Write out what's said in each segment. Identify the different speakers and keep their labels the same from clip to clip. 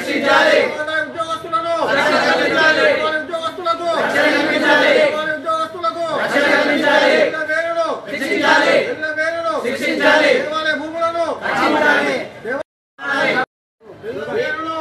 Speaker 1: దేవాలయ ఉద్యోగస్తులను దేవాలయ ఉద్యోగస్తులకు దేవాలయ ఉద్యోగస్తులకు ఇళ్ళ వేరును ఇళ్ళ వేరును దేవాలయ భూములను దేవాలయ వేరును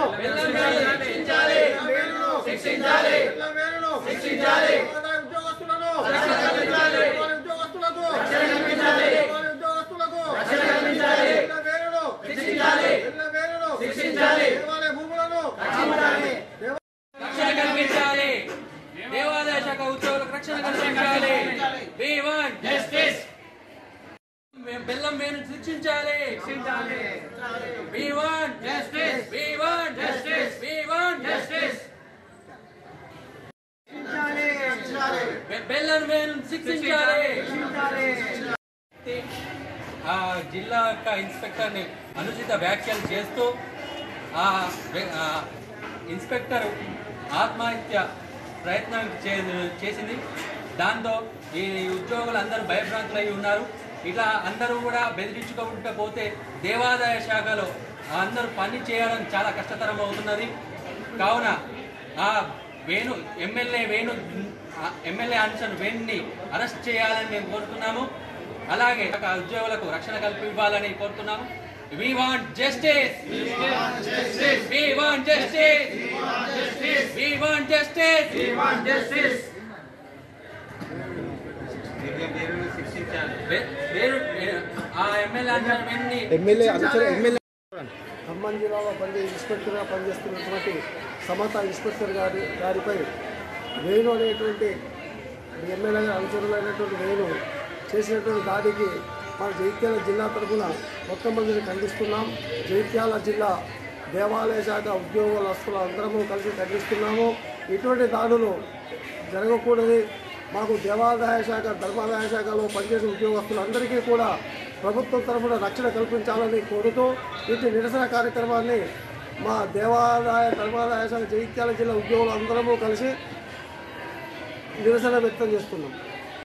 Speaker 1: శిక్షించాలి ఇళ్ళ వేరును దేవాలయ ఉద్యోగస్తులను దేవాలయ ఉద్యోగస్తులకు దేవాలయ ఉద్యోగస్తులకు ఇళ్ళ వేరును ఇళ్ళ వేరును దేవాలయ భూములను
Speaker 2: రక్షణ కల్పించాలి దేవాదాయ శాఖ ఉద్యోగులకు రక్షణ కల్పించాలి We want justice. మేము బెల్లం మేము శిక్షించాలి We want justice. We want justice. We want justice. బె- బెల్లం మేము శిక్షించాలి ఆ జిల్లా యొక్క ఇన్స్పెక్టర్ని అనుచిత వ్యాఖ్యలు చేస్తూ ఆ వ్య- ఆ ఇన్స్పెక్టర్ ఆత్మహత్య ప్రయత్నం చే- చేసింది దాంతో ఈ ఉద్యోగులు అందరూ భయభ్రాంతులై ఉన్నారు ఇట్లా అందరూ కూడా బెదిరించుకుంటూ పోతే దేవాదాయ శాఖలో అందరూ పని చేయడం చాలా కష్టతరం అవుతున్నది కావున ఆ వేణు ఎమ్మెల్యే వేణు ఆ ఎమ్మెల్యే అన్సన్ వేణుని అరెస్ట్ చేయాలని మేము కోరుతున్నాము అలాగే ఆ ఉద్యోగులకు రక్షణ కల్పివ్వాలని కోరుతున్నాము we want justice we want justice we want justice వేరు ఆ ఎమ్మెల్యే అన్సన్ వేణుని
Speaker 1: ఎమ్మెల్యే అనుచర ఎమ్మెల్యే ఖమ్మం జిల్లాలో పనిచే ఇన్స్పెక్టర్గా పనిచేస్తున్నటువంటి సమత ఇన్స్పెక్టర్ గారి గారిపై వేణు అనేటువంటి ఎమ్మెల్యే అనుచరులైనటువంటి వేణు చేసినటువంటి దాడికి మన జైత్యాల జిల్లా తరఫున మొత్తం మందిని ఖండిస్తున్నాం జైత్యాల జిల్లా దేవాలయ శాఖ ఉద్యోగస్తులు అందరము కలిసి ఖండిస్తున్నాము ఇటువంటి దాడులు జరగకూడదు మాకు దేవాదాయ శాఖ ధర్మాదాయ శాఖలో పనిచేసే ఉద్యోగస్తులందరికీ కూడా ప్రభుత్వం తరఫున రక్షణ కల్పించాలని కోరుతూ ఇటు నిరసన కార్యక్రమాన్ని మా దేవాదాయ ధర్మాదాయ శాఖ జగిత్యాల జిల్లా ఉద్యోగులు అందరము కలిసి నిరసన వ్యక్తం చేస్తున్నాం